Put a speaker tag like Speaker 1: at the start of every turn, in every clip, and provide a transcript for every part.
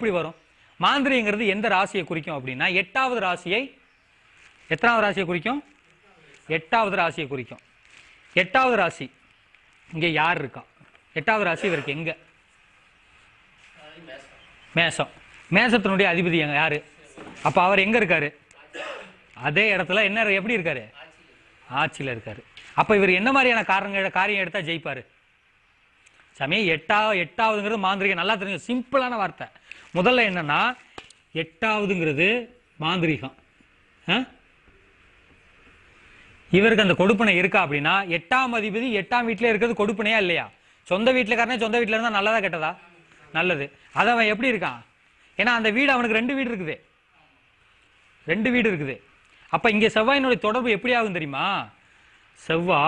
Speaker 1: எப்படி வரும் மாந்திரிங்கிறது எந்த ராசியை குறிக்கும் அப்படின்னா எட்டாவது ராசியை எத்தனாவது ராசியை குறிக்கும் எட்டாவது ராசியை குறிக்கும் எட்டாவது ராசி இங்கே யார் இருக்கா எட்டாவது ராசி இவருக்கு எங்க மேசம் மேசத்தினுடைய அதிபதி எங்க யாரு அப்ப அவர் எங்க இருக்காரு அதே இடத்துல என்ன எப்படி இருக்காரு ஆட்சியில் இருக்காரு அப்ப இவர் என்ன மாதிரியான காரணங்கள் காரியம் எடுத்தா ஜெயிப்பாரு சாமி எட்டா எட்டாவதுங்கிறது மாந்திரிகம் நல்லா தெரியும் சிம்பிளான வார்த்தை முதல்ல என்னன்னா எட்டாவதுங்கிறது மாந்திரிகம் ஆ? இவருக்கு அந்த கொடுப்பனை இருக்கா அப்படின்னா எட்டாம் அதிபதி எட்டாம் வீட்டிலே இருக்கிறது கொடுப்பனையா இல்லையா சொந்த வீட்டுலக்காரனே சொந்த வீட்டில் இருந்தால் நல்லதா கெட்டதா நல்லது அது அவன் எப்படி இருக்கான் ஏன்னா அந்த வீடு அவனுக்கு ரெண்டு வீடு இருக்குது ரெண்டு வீடு இருக்குது அப்ப இங்க செவ்வாயினுடைய தொடர்பு எப்படி ஆகும் தெரியுமா செவ்வா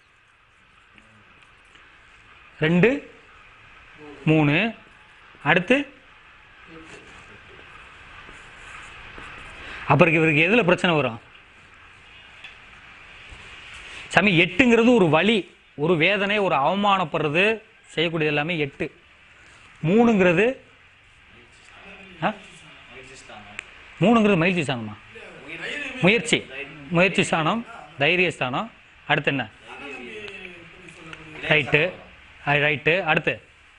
Speaker 1: ரெண்டு மூணு அடுத்து அப்புறம் இவருக்கு எதுல பிரச்சனை வரும் சாமி எட்டுங்கிறது ஒரு வலி ஒரு வேதனை ஒரு அவமானப்படுறது செய்யக்கூடியது எல்லாமே எட்டு மூணுங்கிறது ஆ? மூணுங்கிறது மகிழ்ச்சி ஸ்தானமா முயற்சி முயற்சி ஸ்தானம் தைரிய ஸ்தானம் அடுத்து என்ன ரைட்டு ரைட்டு அடுத்து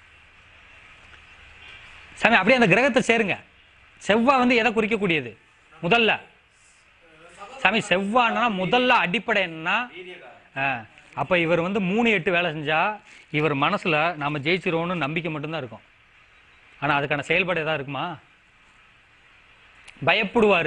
Speaker 1: சாமி அப்படியே அந்த கிரகத்தை சேருங்க செவ்வாய் வந்து எதை குறிக்கக்கூடியது முதல்ல சாமி செவ்வாய்னா முதல்ல அடிப்படை என்னன்னா ஆ, அப்ப இவர் வந்து மூணு எட்டு வேலை செஞ்சா இவர் மனசுல நாம ஜெயிச்சிருவோம்னு நம்பிக்கை மட்டும்தான் இருக்கும் ஆனா அதுக்கான செயல்பாடு எதாவது இருக்குமா பயப்படுவாரு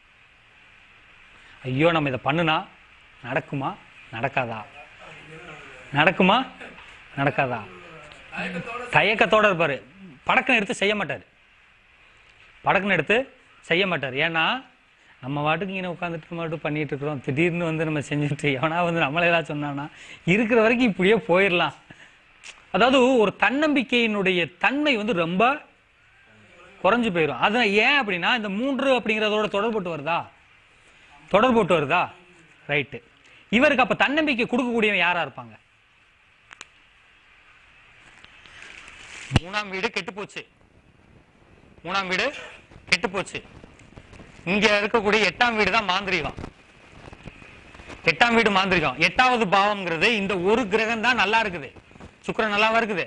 Speaker 1: ஐயோ நம்ம இதை பண்ணுனா நடக்குமா நடக்காதா நடக்குமா நடக்காதா தயக்கத்தோட இருப்பாரு படக்குன்னு எடுத்து செய்ய மாட்டார் படக்குன்னு எடுத்து செய்ய மாட்டார் ஏன்னா நம்ம வாட்டுக்கு இங்கே உட்காந்துட்டு மட்டும் பண்ணிட்டு இருக்கிறோம் திடீர்னு வந்து நம்ம செஞ்சுட்டு எவனா வந்து நம்மளே ஏதாவது சொன்னான்னா இருக்கிற வரைக்கும் இப்படியே போயிடலாம் அதாவது ஒரு தன்னம்பிக்கையினுடைய தன்மை வந்து ரொம்ப குறைஞ்சு போயிடும் அது ஏன் அப்படின்னா இந்த மூன்று அப்படிங்கிறதோட தொடர்புட்டு வருதா தொடர்புட்டு வருதா ரைட்டு இவருக்கு அப்ப தன்னம்பிக்கை கொடுக்கக்கூடியவன் யாரா இருப்பாங்க மூணாம் வீடு கெட்டு போச்சு மூணாம் வீடு கெட்டு போச்சு இங்க இருக்கக்கூடிய எட்டாம் வீடு தான் மாந்திரிகம் எட்டாம் வீடு மாந்திரிகம் எட்டாவது பாவம்ங்கிறது இந்த ஒரு கிரகம் தான் நல்லா இருக்குது சுக்கிரன் நல்லாவா இருக்குது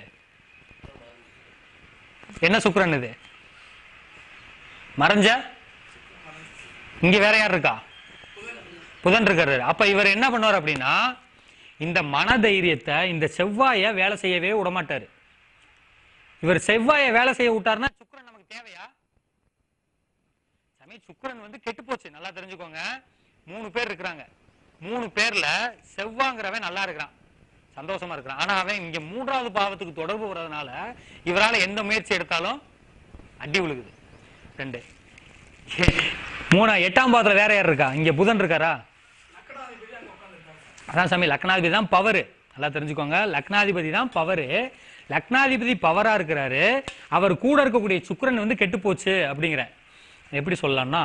Speaker 1: என்ன சுக்கிரன் இது மறைஞ்ச இங்க வேற யார் இருக்கா புதன் இருக்காரு அப்ப இவர் என்ன பண்ணுவார் அப்படின்னா இந்த மன தைரியத்தை இந்த செவ்வாயை வேலை செய்யவே விட மாட்டாரு இவர் செவ்வாயை வேலை செய்ய விட்டாருன்னா சுக்கிரன் நமக்கு தேவையா சமய சுக்கிரன் வந்து கெட்டு போச்சு நல்லா தெரிஞ்சுக்கோங்க மூணு பேர் இருக்கிறாங்க மூணு பேர்ல செவ்வாங்கிறவன் நல்லா இருக்கிறான் சந்தோஷமா இருக்கிறான் ஆனா அவன் இங்க மூன்றாவது பாவத்துக்கு தொடர்பு வர்றதுனால இவரால எந்த முயற்சி எடுத்தாலும் அடி விழுகுது ரெண்டு மூணா எட்டாம் பாவத்துல வேற யார் இருக்கா இங்க புதன் இருக்காரா அதான் சாமி லக்னாதிபதி தான் பவர் நல்லா தெரிஞ்சுக்கோங்க லக்னாதிபதி தான் பவர் லக்னாதிபதி பவரா இருக்கிறாரு அவர் கூட இருக்கக்கூடிய சுக்கிரன் வந்து கெட்டு போச்சு அப்படிங்கிற எப்படி சொல்லலாம்னா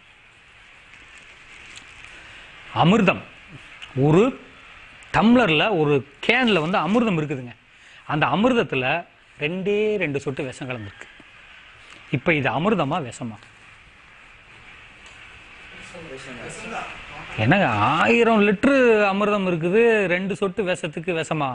Speaker 1: அமிர்தம் ஒரு டம்ளர்ல ஒரு கேன்ல வந்து அமிர்தம் இருக்குதுங்க அந்த அமிர்தத்துல ரெண்டே ரெண்டு சொட்டு விஷம் கலந்துருக்கு இப்ப இது அமிர்தமா விஷமா என்னங்க ஆயிரம் லிட்டரு அமிர்தம் இருக்குது ரெண்டு சொட்டு விஷத்துக்கு விஷமா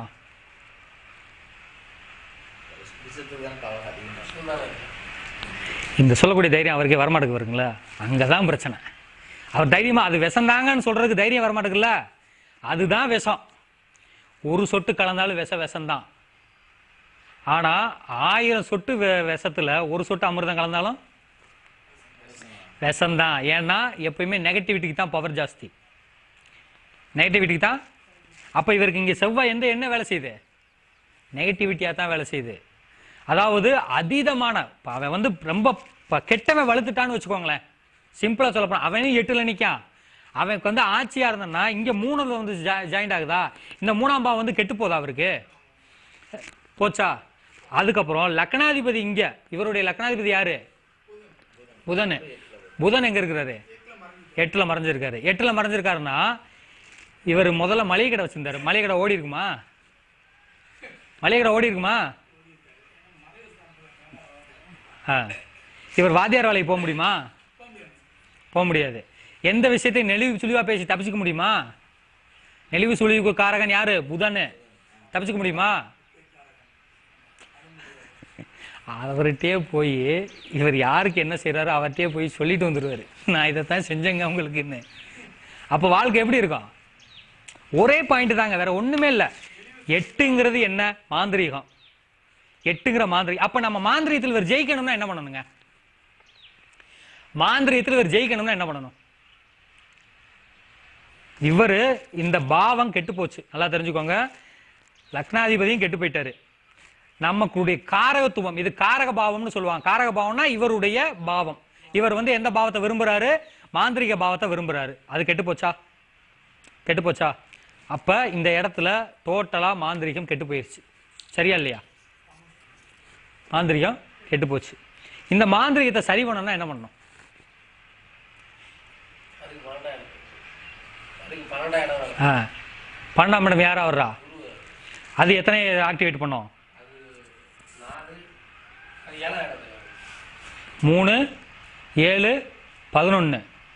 Speaker 1: இந்த சொல்லக்கூடிய தைரியம் அவருக்கே வரமாட்டேங்க வருங்களா அங்கதான் பிரச்சனை அவர் தைரியமா அது விஷந்தாங்கன்னு சொல்றதுக்கு தைரியம் வரமாட்டேங்குல்ல அதுதான் விஷம் ஒரு சொட்டு கலந்தாலும் விஷ விஷம்தான் ஆனா ஆயிரம் சொட்டு வெ- விஷத்துல ஒரு சொட்டு அமிர்தம் கலந்தாலும் விஷம்தான் ஏன்னா எப்பயுமே நெகட்டிவிட்டிக்கு தான் பவர் ஜாஸ்தி நெகட்டிவிட்டிக்கு தான் அப்போ இவருக்கு இங்கே செவ்வாய் எந்த என்ன வேலை செய்யுது நெகட்டிவிட்டியாக தான் வேலை செய்யுது அதாவது அதீதமான இப்ப அவன் வந்து ரொம்ப ப- கெட்டவன் வலுத்துட்டான்னு வச்சுக்கோங்களேன் சிம்பிளாக சொல்லப்போனால் அவனும் எட்டில் நிற்கான் அவனுக்கு வந்து ஆட்சியாக இருந்தான்னா இங்கே மூணுல வந்து ஜாயிண்ட் ஆகுதா இந்த மூணாம் பாவம் வந்து கெட்டு போதா அவருக்கு போச்சா அதுக்கப்புறம் லக்னாதிபதி இங்க இவருடைய லக்னாதிபதி யாரு புதன் புதன் எங்க இருக்கிறாரு எட்டுல மறைஞ்சிருக்காரு எட்டுல மறைஞ்சிருக்காருன்னா இவர் முதல்ல மளிகை கடை வச்சிருந்தாரு மளிகை கடை ஓடி இருக்குமா மளிகை கடை ஓடி இருக்குமா ஆ இவர் வாத்தியார் வேலைக்கு போக முடியுமா போக முடியாது எந்த விஷயத்தையும் நெளிவு சுழிவா பேசி தப்பிச்சுக்க முடியுமா நெளிவு சுழிவுக்கு காரகன் யாரு புதன் தப்பிச்சுக்க முடியுமா அவர்கிட்டயே போய் இவர் யாருக்கு என்ன செய்றாரோ அவர்கிட்டயே போய் சொல்லிட்டு வந்துடுவாரு நான் இதைத்தான் செஞ்சேங்க உங்களுக்குன்னு அப்போ வாழ்க்கை எப்படி இருக்கும் ஒரே பாயிண்ட் தாங்க வேற ஒண்ணுமே இல்லை எட்டுங்கிறது என்ன மாந்திரீகம் எட்டுங்கிற மாந்திரி அப்ப நம்ம மாந்திரியத்தில் இவர் ஜெயிக்கணும்னா என்ன பண்ணணுங்க மாந்திரியத்தில் இவர் ஜெயிக்கணும்னா என்ன பண்ணணும் இவர் இந்த பாவம் கெட்டு போச்சு நல்லா தெரிஞ்சுக்கோங்க லக்னாதிபதியும் கெட்டு போயிட்டாரு நமக்குடைய காரகத்துவம் இது காரக பாவம்னு சொல்லுவாங்க காரக பாவம்னா இவருடைய பாவம் இவர் வந்து எந்த பாவத்தை விரும்புறாரு மாந்திரிக பாவத்தை விரும்புறாரு அது கெட்டு போச்சா கெட்டு போச்சா அப்ப இந்த இடத்துல டோட்டலா மாந்திரிகம் கெட்டு போயிருச்சு சரியா இல்லையா மாந்திரிகம் கெட்டு போச்சு இந்த மாந்திரிகத்தை சரி பண்ணணும்னா என்ன பண்ணணும்
Speaker 2: அதுக்கு பன்னெண்டாயிரம் அதுக்கு பன்னெண்டாயிரம் வேலை.
Speaker 1: ஆ பன்னெண்டாம் இடம் யாரா வர்றா அது எத்தனை ஆக்டிவேட் பண்ணோம்
Speaker 2: அது நாலு அது ஏழாயிரம் வேலை.
Speaker 1: மூணு ஏழு பதினொன்று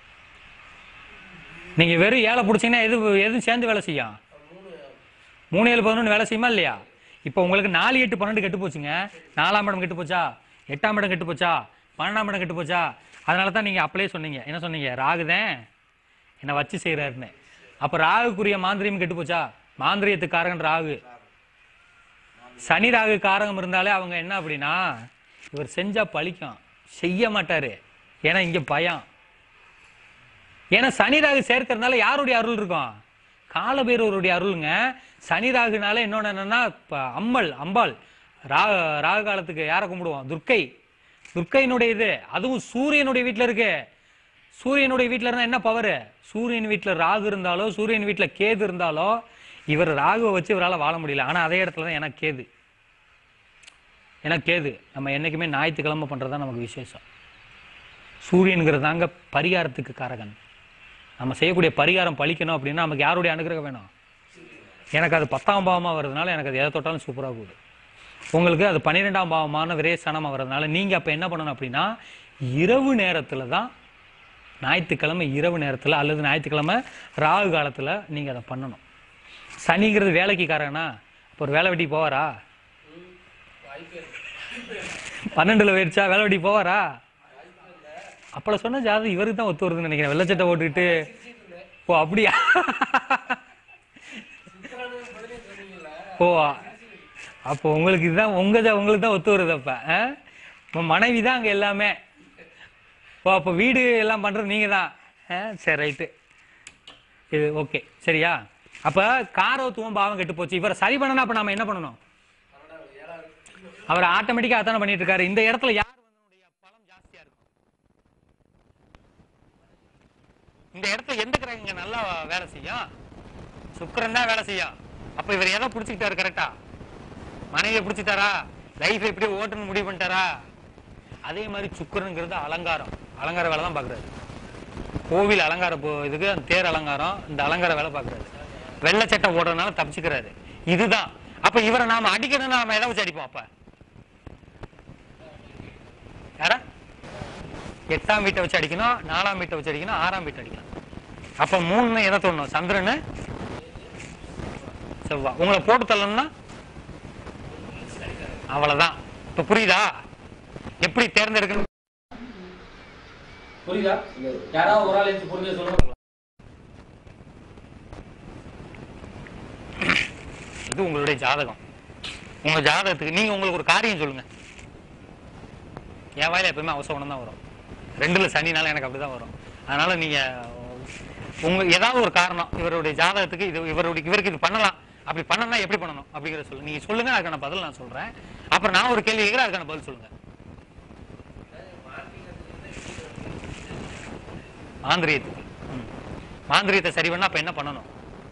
Speaker 1: நீங்கள் வெறும் ஏழை பிடிச்சிங்கன்னா எது எதுவும் சேர்ந்து வேலை செய்யும்
Speaker 2: மூணு
Speaker 1: மூணு ஏழு பதினொன்று வேலை செய்யுமா இல்லையா இப்போ உங்களுக்கு நாலு எட்டு பன்னெண்டு கெட்டு போச்சுங்க நாலாம் இடம் கெட்டு போச்சா எட்டாம் இடம் கெட்டு போச்சா பன்னெண்டாம் இடம் கெட்டு போச்சா அதனால தான் நீங்கள் அப்பளே சொன்னீங்க என்ன சொன்னீங்க ராகுதேன் என்னை வச்சு செய்கிறாருன்னு அப்போ ராகுக்குரிய மாந்திரியம் கெட்டு போச்சா மாந்திரியத்துக்கு காரகன் ராகு சனி ராகு காரகம் இருந்தாலே அவங்க என்ன அப்படின்னா இவர் செஞ்சா பழிக்கும் செய்ய மாட்டாரு ஏன்னா இங்க பயம் ஏன்னா சனி ராகு சேர்க்கறதுனால யாருடைய அருள் இருக்கும் காலபைரவருடைய அருளுங்க சனி ராகுனால இன்னொன்று என்னன்னா இப்ப அம்மல் அம்பாள் ரா ராகு காலத்துக்கு யாரை கும்பிடுவோம் துர்க்கை துர்க்கையினுடைய இது அதுவும் சூரியனுடைய வீட்டில் இருக்கு சூரியனுடைய வீட்டில் இருந்தால் என்ன பவர் சூரியன் வீட்டில் ராகு இருந்தாலோ சூரியன் வீட்டில் கேது இருந்தாலோ இவர் ராகுவை வச்சு இவரால் வாழ முடியல ஆனால் அதே இடத்துல தான் எனக்கு கேது எனக்கு கேது நம்ம என்னைக்குமே ஞாயிற்றுக்கிழமை பண்ணுறது தான் நமக்கு விசேஷம் சூரியனுங்கிறது தாங்க பரிகாரத்துக்கு காரகன் நம்ம செய்யக்கூடிய பரிகாரம் பழிக்கணும் அப்படின்னா நமக்கு யாருடைய அனுகிரகம் வேணும் எனக்கு அது பத்தாம் பாவமாக வர்றதுனால எனக்கு அது எதை தொட்டாலும் சூப்பராக போகுது உங்களுக்கு அது பன்னிரெண்டாம் பாவமான விரேசனமாக வர்றதுனால நீங்கள் அப்போ என்ன பண்ணணும் அப்படின்னா இரவு நேரத்தில் தான் ஞாயிற்றுக்கிழமை இரவு நேரத்தில் அல்லது ஞாயிற்றுக்கிழமை ராகு காலத்தில் நீங்கள் அதை பண்ணணும் சனிங்கிறது வேலைக்கு காரகனா அப்போ ஒரு வேலை வெட்டி போவாரா
Speaker 2: வாய்ப்பே இருக்கு.
Speaker 1: பன்னெண்டுல போயிடுச்சா வேலை வெட்டி போவாரா அப்பள சொன்ன ஜாதகம் இவருக்கு தான் ஒத்து வருதுன்னு நினைக்கிறேன் வெள்ளச்சட்டை போட்டுக்கிட்டு ஓ அப்படியா
Speaker 2: சுக்கிரனு பதிலே சொன்னீங்கல்ல,
Speaker 1: ஓ அப்போ உங்களுக்கு இதுதான் உங்க ஜா- உங்களுக்கு தான் ஒத்து வருது அப்ப ஆ? உங்க மனைவி தான் அங்க எல்லாமே ஓ அப்போ வீடு எல்லாம் பண்றது நீங்க தான் ஆ, சரி ரைட்டு இது ஓகே சரியா அப்ப காரவத்துவம் பாவம் கெட்டு போச்சு இவரை சரி பண்ணணும் அப்ப நாம என்ன பண்ணணும்
Speaker 2: பன்னெண்டாவது, ஏழாவது.
Speaker 1: அவர் ஆட்டோமேட்டிக்கா அதான பண்ணிட்டு இருக்காரு இந்த இடத்துல யார் வந்தனுடைய பலம் ஜாஸ்தியா இருக்கும் இந்த இடத்துல எந்த கிரகங்க நல்லா வேலை செய்யும் சுக்கிரன் தான் வேலை செய்யும் அப்ப இவர் எதை பிடிச்சிக்கிட்டாரு கரெக்டா மனைவியை பிடிச்சிட்டாரா லைஃப் எப்படி ஓட்டணும்னு முடிவு பண்ணிட்டாரா அதே மாதிரி சுக்கிரனுங்கிறது அலங்காரம் அலங்கார வேலை தான் பாக்குறாரு கோவில் அலங்கார போ- இதுக்கு அந்த தேர் அலங்காரம் இந்த அலங்கார வேலை பாக்குறாரு வெள்ளை சட்டை ஓடுறதுனால தப்பிச்சுக்கிறாரு இதுதான் அப்ப இவரை நாம அடிக்கணும்னா நாம எதை வச்சு அடிப்போம் அப்ப யாரா எட்டாம் வீட்டை வச்சு அடிக்கணும் நாலாம் வீட்டை வச்சு அடிக்கணும் ஆறாம் வீட்டை அடிக்கணும் அப்ப மூணு எதை தோணும் சந்திரனு செவ்வாய் உங்களை போட்டு தள்ளணும்னா அவ்வளவுதான் இப்ப புரியுதா எப்படி தேர்ந்தெடுக்கணும் புரியுதா யாராவது ஒரு ஆள் எடுத்து புரிஞ்சு சொல்லுங்க இது உங்களுடைய ஜாதகம் உங்க ஜாதகத்துக்கு நீங்க உங்களுக்கு ஒரு காரியம் சொல்லுங்க என் வாயில எப்பவுமே அவசரம் தான் வரும் ரெண்டுல சனினால எனக்கு அப்படிதான் வரும் அதனால நீங்க உங்க ஏதாவது ஒரு காரணம் இவருடைய ஜாதகத்துக்கு இது இவருடைய இவருக்கு இது பண்ணலாம் அப்படி பண்ணனா எப்படி பண்ணணும் அப்படிங்கறத சொல்லுங்க நீங்க சொல்லுங்க அதுக்கான பதில் நான் சொல்றேன் அப்புறம் நான் ஒரு கேள்வி கேட்கிறேன் அதுக்கான பதில் சொல்லுங்க மாந்திரியத்துக்கு ம். மாந்திரியத்தை சரி பண்ணா அப்ப என்ன பண்ணணும்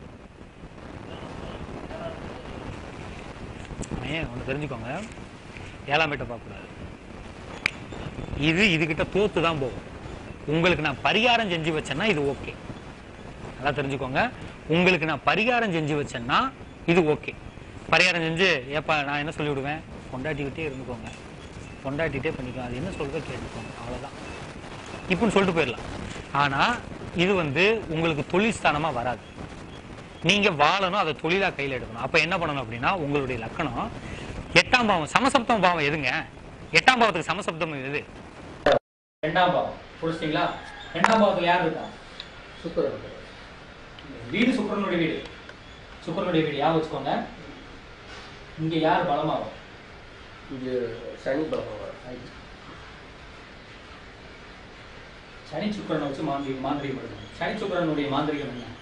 Speaker 1: ஏன் ஒன்று தெரிஞ்சுக்கோங்க ஏழாம் வீட்டை பார்க்கக்கூடாது இது இதுகிட்ட தோத்து தான் போகும் உங்களுக்கு நான் பரிகாரம் செஞ்சு வச்சேன்னா இது ஓகே நல்லா தெரிஞ்சுக்கோங்க உங்களுக்கு நான் பரிகாரம் செஞ்சு வச்சேன்னா இது ஓகே பரிகாரம் செஞ்சு ஏப்பா நான் என்ன சொல்லி விடுவேன் கொண்டாட்டிக்கிட்டே இருந்துக்கோங்க பொண்டாட்டிட்டே பண்ணிக்கலாம் அது என்ன சொல்றதோ கேட்டுக்கோங்க அவ்வளவுதான் இப்படின்னு சொல்லிட்டு போயிடலாம் ஆனா இது வந்து உங்களுக்கு தொழில் ஸ்தானமா வராது நீங்க வாழணும் அதை தொழிலா கையில எடுக்கணும் அப்ப என்ன பண்ணணும் அப்படின்னா உங்களுடைய லக்கணம் எட்டாம் பாவம் சமசப்தம் பாவம் எதுங்க எட்டாம் பாவத்துக்கு சமசப்தம் எது ரெண்டாம் பாவம் புரிச்சிங்களா ரெண்டாம் பாவத்துல யார் இருக்கா
Speaker 3: சுக்கரன்
Speaker 1: வீடு சுக்கரனுடைய வீடு சுக்கரனுடைய வீடு ஞாபகம் வச்சுக்கோங்க இங்க யார் பலமாகும்
Speaker 3: இங்கே சனி பலம் வரும்
Speaker 1: சனி சுக்கரனை வச்சு மாந்திரி மாந்திரிகம் எடுக்கணும் சனி சுக்கரனுடைய மாந்திரிகம் என்ன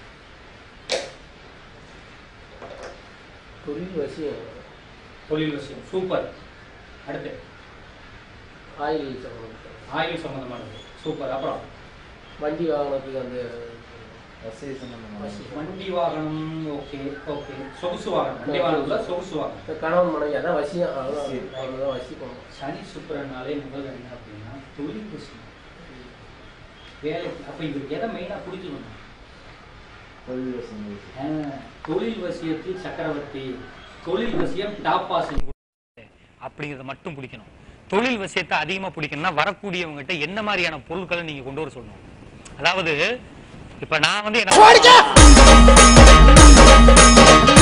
Speaker 3: தொழில் வசியம்
Speaker 1: தொழில் விஷயம் சூப்பர் அடுத்து
Speaker 3: ஆயில் சம்பந்தம்
Speaker 1: ஆயுள் சம்பந்தமானது சூப்பர் அப்புறம்
Speaker 3: வண்டி வாகனத்துக்கு அந்த
Speaker 4: வசதி சம்பந்தமாக
Speaker 1: வண்டி வாகனம் ஓகே ஓகே சொகுசு வாகனம் வண்டி வாகனம்ல சொகுசு வாகனம்
Speaker 3: இந்த கணவன் மனைவி அதான் வசியம் அவ்வளோதான் அவ்வளோதான் வசி பண்ணணும்
Speaker 1: சனி சுக்கரனாலே முதல்ல என்ன அப்படின்னா தொழில் விஷயம் வேலைக்கு அப்ப இவருக்கு எதை மெயினா பிடிக்கணும்
Speaker 4: தொழில் வசதி
Speaker 1: ஆஹ், தொழில் வசியத்தில் சக்கரவர்த்தி தொழில் வசியம் டாப்பாசி அப்படிங்கிறத மட்டும் பிடிக்கணும் தொழில் வசியத்தை அதிகமா பிடிக்கணும்னா வரக்கூடியவங்ககிட்ட என்ன மாதிரியான பொருட்களை நீங்க கொண்டு வர சொல்லணும் அதாவது இப்ப நான் வந்து என்ன